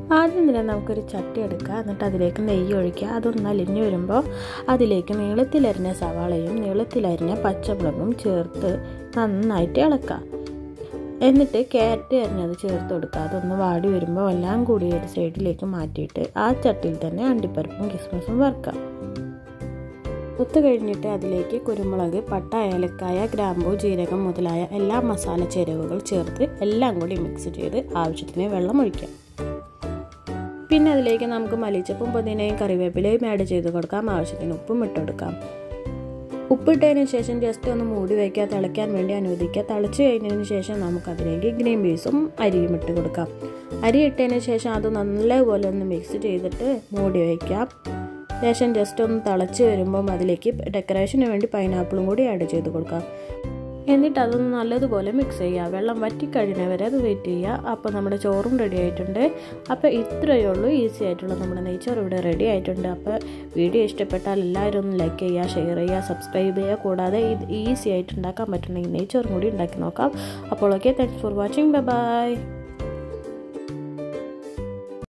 ആദ്യം തന്നെ നമുക്കൊരു ചട്ടി എടുക്കുക എന്നിട്ട് അതിലേക്ക് നെയ്യ് ഒഴിക്കുക അതൊന്ന് അലിഞ്ഞു വരുമ്പോൾ അതിലേക്ക് നീളത്തിലരിഞ്ഞ സവാളയും നീളത്തിലരിഞ്ഞ പച്ചമുളകും ചേർത്ത് നന്നായിട്ട് ഇളക്കുക എന്നിട്ട് ക്യാരറ്റ് അരിഞ്ഞത് ചേർത്ത് കൊടുക്കുക അതൊന്ന് വാടി വരുമ്പോൾ എല്ലാം കൂടി ഒരു സൈഡിലേക്ക് മാറ്റിയിട്ട് ആ ചട്ടിയിൽ തന്നെ അണ്ടിപ്പരിപ്പും കിസ്മസും വറുക്കുക ഒത്തു കഴിഞ്ഞിട്ട് അതിലേക്ക് കുരുമുളക് പട്ട ഏലക്കായ ഗ്രാമ്പൂ ജീരകം മുതലായ എല്ലാ മസാല ചേരുവകൾ ചേർത്ത് എല്ലാം കൂടി മിക്സ് ചെയ്ത് ആവശ്യത്തിന് വെള്ളം ഒഴിക്കാം പിന്നെ അതിലേക്ക് നമുക്ക് മല്ലിച്ചപ്പും പുതിനയും കറിവേപ്പിലയും ആഡ് ചെയ്ത് കൊടുക്കാം ആവശ്യത്തിന് ഉപ്പും ഇട്ട് കൊടുക്കാം ഉപ്പിട്ടതിന് ശേഷം ജസ്റ്റ് ഒന്ന് മൂടി വയ്ക്കുക തിളയ്ക്കാൻ വേണ്ടി അനുവദിക്കുക തിളച്ച് കഴിഞ്ഞതിന് ശേഷം നമുക്കതിലേക്ക് ഗ്രീൻ പീസും അരിയും ഇട്ട് കൊടുക്കാം അരി ഇട്ടതിന് ശേഷം അത് നല്ലപോലെ ഒന്ന് മിക്സ് ചെയ്തിട്ട് മൂടി വയ്ക്കാം ശേഷം ജസ്റ്റ് ഒന്ന് തിളച്ച് വരുമ്പം അതിലേക്ക് ഡെക്കറേഷന് വേണ്ടി പൈനാപ്പിളും കൂടി ആഡ് ചെയ്ത് കൊടുക്കാം എന്നിട്ട് അതൊന്ന് നല്ലതുപോലെ മിക്സ് ചെയ്യുക വെള്ളം വറ്റിക്കഴിഞ്ഞവരെ അത് വെയിറ്റ് ചെയ്യുക അപ്പോൾ നമ്മുടെ ചോറും റെഡി ആയിട്ടുണ്ട് അപ്പോൾ ഇത്രയേ ഉള്ളൂ ഈസി ആയിട്ടുള്ള നമ്മുടെ നെയ്ച്ചോറ് ഇവിടെ റെഡി ആയിട്ടുണ്ട് അപ്പോൾ വീഡിയോ ഇഷ്ടപ്പെട്ടാൽ എല്ലാവരും ഒന്ന് ലൈക്ക് ചെയ്യുക ഷെയർ ചെയ്യുക സബ്സ്ക്രൈബ് ചെയ്യുക കൂടാതെ ഇത് ഈസി ആയിട്ട് ഉണ്ടാക്കാൻ പറ്റുന്നെങ്കിൽ നെയ്ച്ചോറും കൂടി ഉണ്ടാക്കി നോക്കാം അപ്പോൾ okay thanks for watching bye by